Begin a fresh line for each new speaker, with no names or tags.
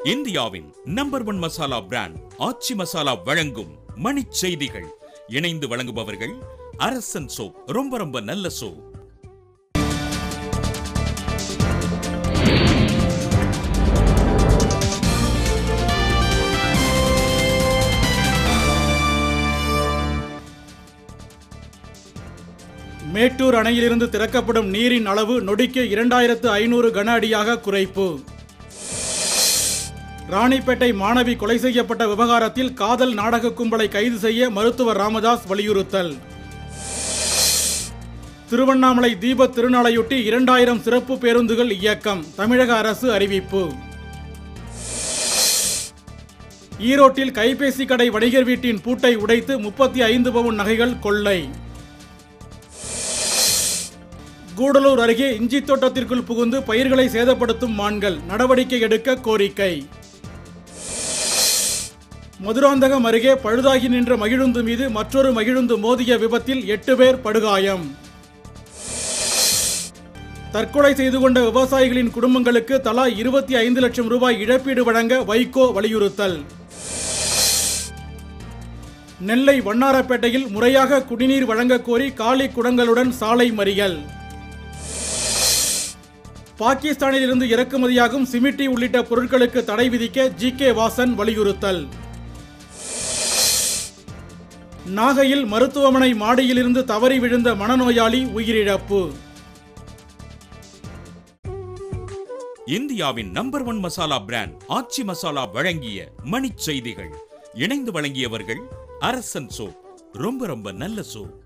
இந்தியாவின் number one masala brand Aachi masala வழங்கும் மணிச் செய்திகள் இணைந்து வழங்குபவர்கள் அரசன் சோப் ரொம்ப ரொம்ப நல்ல சோப்
மேட்டூர் அணையிலிருந்து திறக்கப்படும் நீரின் அளவு நொடிக்கு இரண்டாயிரத்து ஐநூறு கன அடியாக குறைப்பு ராணிப்பேட்டை மாணவி கொலை செய்யப்பட்ட விவகாரத்தில் காதல் நாடக கும்பலை கைது செய்ய மருத்துவர் ராமதாஸ் வலியுறுத்தல் திருவண்ணாமலை தீப திருநாளையொட்டி இரண்டாயிரம் சிறப்பு பேருந்துகள் இயக்கம் தமிழக அரசு அறிவிப்பு ஈரோட்டில் கைபேசி கடை வணிகர் வீட்டின் பூட்டை உடைத்து முப்பத்தி ஐந்து பவுன் நகைகள் கொள்ளை கூடலூர் அருகே இஞ்சி தோட்டத்திற்குள் புகுந்து பயிர்களை சேதப்படுத்தும் மான்கள் நடவடிக்கை எடுக்க கோரிக்கை மதுராந்தகம் அருகே பழுதாகி நின்ற மகிழுந்து மீது மற்றொரு மகிழுந்து மோதிய விபத்தில் எட்டு பேர் படுகாயம் தற்கொலை செய்து கொண்ட விவசாயிகளின் குடும்பங்களுக்கு தலா இருபத்தி ஐந்து லட்சம் ரூபாய் இழப்பீடு வழங்க வைகோ வலியுறுத்தல் நெல்லை வண்ணாரப்பேட்டையில் முறையாக குடிநீர் வழங்கக் கோரி காலி குடங்களுடன் சாலை மறியல் பாகிஸ்தானில் இருந்து இறக்குமதியாகும் சிமிட்டி உள்ளிட்ட பொருட்களுக்கு தடை விதிக்க ஜி கே வாசன் வலியுறுத்தல் நாகையில் மருத்துவமனை மாடியிலிருந்து தவறி விழுந்த மனநோயாளி உயிரிழப்பு
இந்தியாவின் number one masala brand Aachi masala வழங்கிய மணிச் செய்திகள் இணைந்து வழங்கியவர்கள் அரசன் சோப் ரொம்ப ரொம்ப நல்ல சோப்